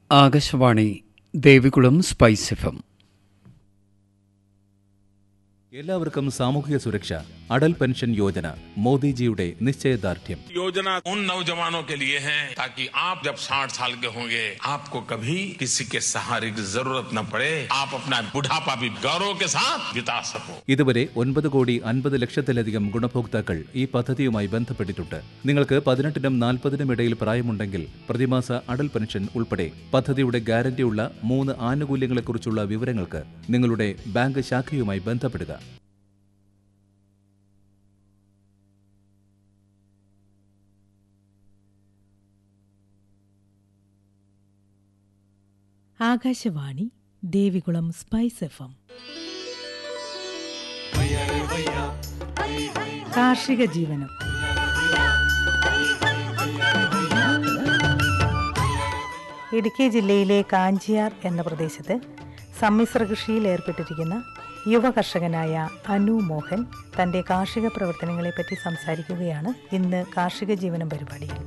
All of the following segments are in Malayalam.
Akashvani Devikulam spice F M എല്ലാവർക്കും സാമൂഹിക സുരക്ഷ അടൽ പെൻഷൻ യോജന മോദിജിയുടെ നിശ്ചയദാർഢ്യം योजना उन नौजवानों के लिए है ताकि आप जब 60 साल के होंगे आपको कभी किसी के सहारे की जरूरत न पड़े आप अपना बुढ़ापा भी गौरव के साथ बिता सको ഇതുവരെ ഒൻപത് കോടി അൻപത് ലക്ഷത്തിലധികം ഗുണഭോക്താക്കൾ ഈ പദ്ധതിയുമായി ബന്ധപ്പെട്ടിട്ടുണ്ട് നിങ്ങൾക്ക് പതിനെട്ടിനും നാൽപ്പതിനും ഇടയിൽ പ്രായമുണ്ടെങ്കിൽ പ്രതിമാസ അടൽ പെൻഷൻ ഉൾപ്പെടെ പദ്ധതിയുടെ ഗ്യാരണ്ടിയുള്ള മൂന്ന് ആനുകൂല്യങ്ങളെക്കുറിച്ചുള്ള വിവരങ്ങൾക്ക് നിങ്ങളുടെ ബാങ്ക് ശാഖയുമായി ബന്ധപ്പെടുക Akashvani Devikulam spice F M കാർഷിക ജീവനം ഇടുക്കി ജില്ലയിലെ കാഞ്ചിയാർ എന്ന പ്രദേശത്ത് സമ്മിശ്ര കൃഷിയിൽ ഏർപ്പെട്ടിരിക്കുന്ന യുവ കർഷകനായ അനു മോഹൻ തന്റെ കാർഷിക പ്രവർത്തനങ്ങളെപ്പറ്റി സംസാരിക്കുകയാണ് ഇന്ന് കാർഷിക ജീവനം പരിപാടിയിൽ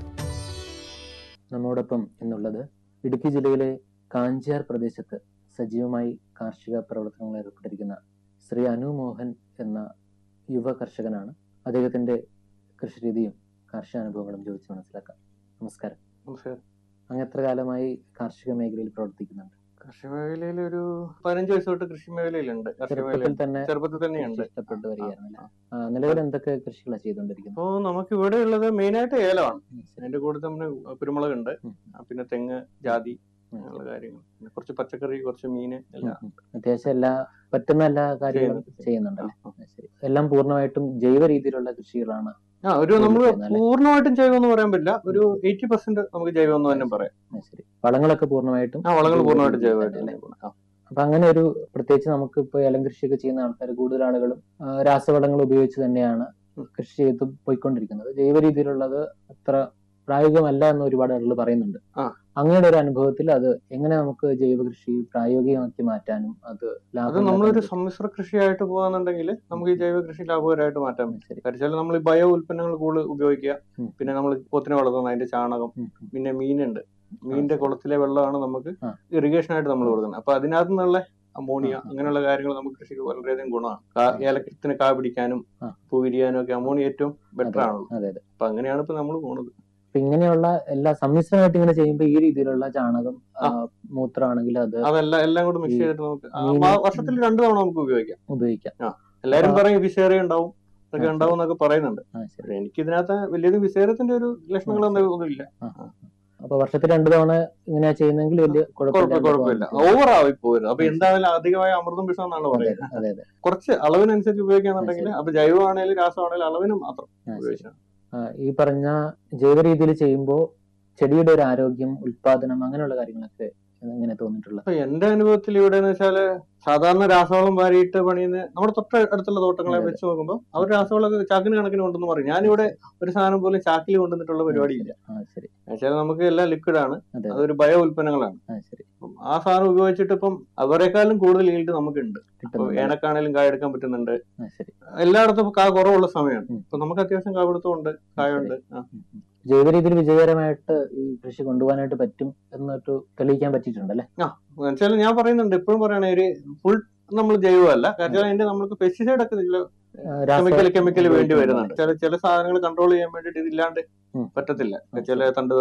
നമ്മോടൊപ്പം എന്നുള്ളത് ഇടുക്കി ജില്ലയിലെ കാഞ്ചിയാർ പ്രദേശത്ത് സജീവമായി കാർഷിക പ്രവർത്തനങ്ങളിൽ ഏർപ്പെട്ടിരിക്കുന്ന ശ്രീ അനു മോഹൻ എന്ന യുവ കർഷകനാണ് അദ്ദേഹത്തിന്റെ കൃഷിരീതിയും കാർഷിക അനുഭവങ്ങളും ചോദിച്ച് മനസ്സിലാക്കാം നമസ്കാരം നമസ്കാരം അങ്ങ് എത്ര കാലമായി കാർഷിക മേഖലയിൽ പ്രവർത്തിക്കുന്നുണ്ട് കൃഷി മേഖലയിൽ ഒരു പതിനഞ്ച് വയസ്സ് തൊട്ട് കൃഷി മേഖലയിലുണ്ട് കാർഷിക ചെറുപ്പത്തിൽ മേഖലയിൽ തന്നെ ചെറുപ്പത്തിൽ തന്നെയുണ്ട് ഇഷ്ടപ്പെട്ട് വരികയായിരുന്നല്ലേ ആ, നിലവിൽ എന്തൊക്കെ കൃഷികളാണ് ചെയ്തുകൊണ്ടിരിക്കുന്നത് അപ്പോൾ നമുക്ക് ഇവിടെ ഉള്ളത് മെയിൻ ആയിട്ട് ഏലമാണ് ഉം, ശരി. അതിന്റെ കൂടെ തന്നെ കുരുമുളക് ഉണ്ട് ഉം. പിന്നെ തെങ്ങ് ജാതി ഉം. അങ്ങനെയുള്ള കാര്യങ്ങൾ പിന്നെ കുറച്ച് പച്ചക്കറി കുറച്ച് മീന് എല്ലാം ഉം, ഉം. അത്യാവശ്യം എല്ലാ പറ്റുന്ന എല്ലാ കാര്യങ്ങളും ചെയ്യുന്നുണ്ട്. ചെയ്യുന്നുണ്ടല്ലേ ആ, ആ. ശരി എല്ലാം പൂർണ്ണമായിട്ടും ജൈവ രീതിയിലുള്ള കൃഷികളാണ് ആ ഒരു നമ്മൾ ചെയ്യുന്നല്ലേ? പൂർണ്ണമായിട്ടും ജൈവം എന്ന് പറയാൻ പറ്റില്ല ഒരു എയ്റ്റി പെർസെന്റ് നമുക്ക് ജൈവം എന്ന് തന്നെ പറയാം ആ, ശരി വളങ്ങളൊക്കെ പൂർണ്ണമായിട്ടും ആ വളങ്ങൾ ജൈവ പൂർണ്ണമായിട്ടും രീതിയിൽ ജൈവമായിട്ട് തന്നെ തന്നെ അല്ലേ? അപ്പൊ അങ്ങനെ ഒരു പ്രത്യേകിച്ച് നമുക്ക് ഇപ്പൊ ഏലം കൃഷിയൊക്കെ ചെയ്യുന്ന ആൾക്കാർ കൂടുതൽ ആളുകളും ആ, രാസവളങ്ങൾ ഉപയോഗിച്ച് തന്നെയാണ് ഉം. കൃഷി ചെയ്ത് പോയിക്കൊണ്ടിരിക്കുന്നത് ജൈവ രീതിയിലുള്ളത് അത്ര പ്രായോഗികമല്ല എന്ന് ഒരുപാട് ആളുകൾ പറയുന്നുണ്ട് ആ. അങ്ങയുടെ ഒരു അനുഭവത്തിൽ അത് എങ്ങനെ നമുക്ക് ജൈവ കൃഷി പ്രായോഗികമാക്കി മാറ്റാനും അത് അത് ലാഭം നമ്മളൊരു ഉണ്ടാക്കാനും സമ്മിശ്ര കൃഷിയായിട്ട് പോകാന്നുണ്ടെങ്കിൽ നമുക്ക് ഈ ജൈവ കൃഷി ലാഭകരമായിട്ട് മാറ്റാൻ പറ്റും ശരി കാരണം നമ്മൾ ഈ ബയോ ഉൽപ്പന്നങ്ങൾ കൂടുതൽ ഉപയോഗിക്കുക ഉം. പിന്നെ നമ്മൾ പോത്തിനെ വളർത്തുന്ന അതിന്റെ ചാണകം ഉം, ഉം. പിന്നെ മീനുണ്ട് മീനിന്റെ കുളത്തിലെ വെള്ളമാണ് നമുക്ക് ആ. ഇറിഗേഷൻ ആയിട്ട് നമ്മൾ കൊടുക്കുന്നത് അപ്പൊ അതിനകത്ത് നിന്നുള്ള അമോണിയ ആ, ആ. അങ്ങനെയുള്ള കാര്യങ്ങൾ നമുക്ക് കൃഷിക്ക് വളരെയധികം ഗുണമാണ് കാ- ഏലത്തിന് കാ പിടിക്കാനും ആ. പൂ വിരിയാനും ഒക്കെ അമോണിയ ഏറ്റവും ബെറ്റർ അതെ, ആണല്ലോ അതെ അതെ അപ്പൊ അങ്ങനെയാണ് ഇപ്പൊ നമ്മൾ പോണത് അപ്പൊ ഇങ്ങനെയുള്ള എല്ലാ സമ്മിശ്രമായിട്ട് ഇങ്ങനെ ചെയ്യുമ്പോൾ ഈ രീതിയിലുള്ള ചാണകം ആ. മൂത്രമാണെങ്കിൽ അത് അതെല്ലാം എല്ലാം കൂടെ മിക്സ് ഈ ചെയ്തിട്ട് നമുക്ക് ആ, മീന് വ- വർഷത്തിൽ രണ്ടു തവണ നമുക്ക് ഉപയോഗിക്കാം ഉപയോഗിക്കാം എല്ലാരും ആ. പറയും വിസേറി ഉണ്ടാവും അതൊക്കെ ആ, ഉണ്ടാവും എന്നൊക്കെ പറയുന്നുണ്ട് ആ ശരി പക്ഷെ എനിക്ക് ഇതിനകത്ത് വലിയ വിസേരത്തിന്റെ ഒരു ലക്ഷണങ്ങളൊന്നും ഒന്നുമില്ല ആ. അപ്പൊ വർഷത്തിൽ രണ്ടു തവണ ഇങ്ങനെയാ ചെയ്യുന്നെങ്കിൽ വലിയ കുഴപ്പമില്ല കുഴപ്പമില്ല കുഴപ്പമില്ല ഓവർ ആയി പോരുത് അപ്പൊ ആ, എന്തായാലും അധികമായ അമൃതം വിഷം എന്നാണ് അതെ പറയുന്നത് അതെ അതെ കുറച്ച് അളവിനനുസരിച്ച് ഉപയോഗിക്കാന്നുണ്ടെങ്കിൽ ആ, ശരി. അപ്പൊ ജൈവമാണേലും രാസമാണേലും അളവിന് മാത്രം ആ, ശരി. ഉപയോഗിച്ചാൽ ആ, ഈ പറഞ്ഞ ജൈവ രീതിയിൽ ചെയ്യുമ്പോൾ ചെടിയുടെ ഒരു ആരോഗ്യം ഉൽപാദനം അങ്ങനെയുള്ള കാര്യങ്ങളൊക്കെ എങ്ങനെ തോന്നിയിട്ടുള്ളത് അപ്പൊ എന്റെ അനുഭവത്തിൽ ഇവിടെ എന്ന് വെച്ചാല് സാധാരണ രാസവളം വാരിയിട്ട് പണിയുന്ന നമ്മുടെ തൊട്ട അടുത്തുള്ള തോട്ടങ്ങളെ അതെ. വെച്ച് നോക്കുമ്പോൾ അവർ രാസവളമൊക്കെ ചാക്കിന് കണക്കിന് കൊണ്ടെന്ന് പറയും ഞാനിവിടെ ഒരു സാധനം പോലും ചാക്കിൽ കൊണ്ടുവന്നിട്ടുള്ള പരിപാടിയില്ല ആ ശരി എന്നുവെച്ചാൽ നമുക്ക് എല്ലാം ലിക്വിഡ് ആണ് അതെ അതൊരു ബയോ ഉൽപ്പന്നങ്ങളാണ് ആ ശരി അപ്പം ആ സാധനം ഉപയോഗിച്ചിട്ട് ഇപ്പം അവരെക്കാളും കൂടുതൽ ഈൽഡ് നമുക്കുണ്ട് ഇപ്പൊ കിട്ടുന്നുണ്ട് ഏനക്കാണേലും കായ എടുക്കാൻ പറ്റുന്നുണ്ട് ആ ശരി എല്ലായിടത്തും ഇപ്പൊ കാ കുറവുള്ള സമയമാണ് ഉം. ഇപ്പൊ നമുക്ക് അത്യാവശ്യം കാപിടുത്തമുണ്ട് കായുണ്ട് ആ. ഉം, ഉം. ജൈവ രീതിയിൽ വിജയകരമായിട്ട് ഈ കൃഷി കൊണ്ടുപോകാനായിട്ട് പറ്റും എന്നിട്ട് തെളിയിക്കാൻ പറ്റിയിട്ടുണ്ട് അല്ലെ എന്നുവെച്ചാൽ ഞാൻ പറയുന്നുണ്ട് എപ്പോഴും പറയണ ഒരു ഫുൾ നമ്മൾ ജൈവമല്ല കാരണം അതിന്റെ നമ്മൾക്ക് പെസ്റ്റിസൈഡ് ഒക്കെ ഇതില് കെമിക്കൽ കെമിക്കൽ വേണ്ടി വരുന്നുണ്ട് ചില ചില സാധനങ്ങൾ കൺട്രോൾ ചെയ്യാൻ വേണ്ടിയിട്ട് ഇതില്ലാണ്ട് ഉം. പറ്റത്തില്ല ചില തണ്ട്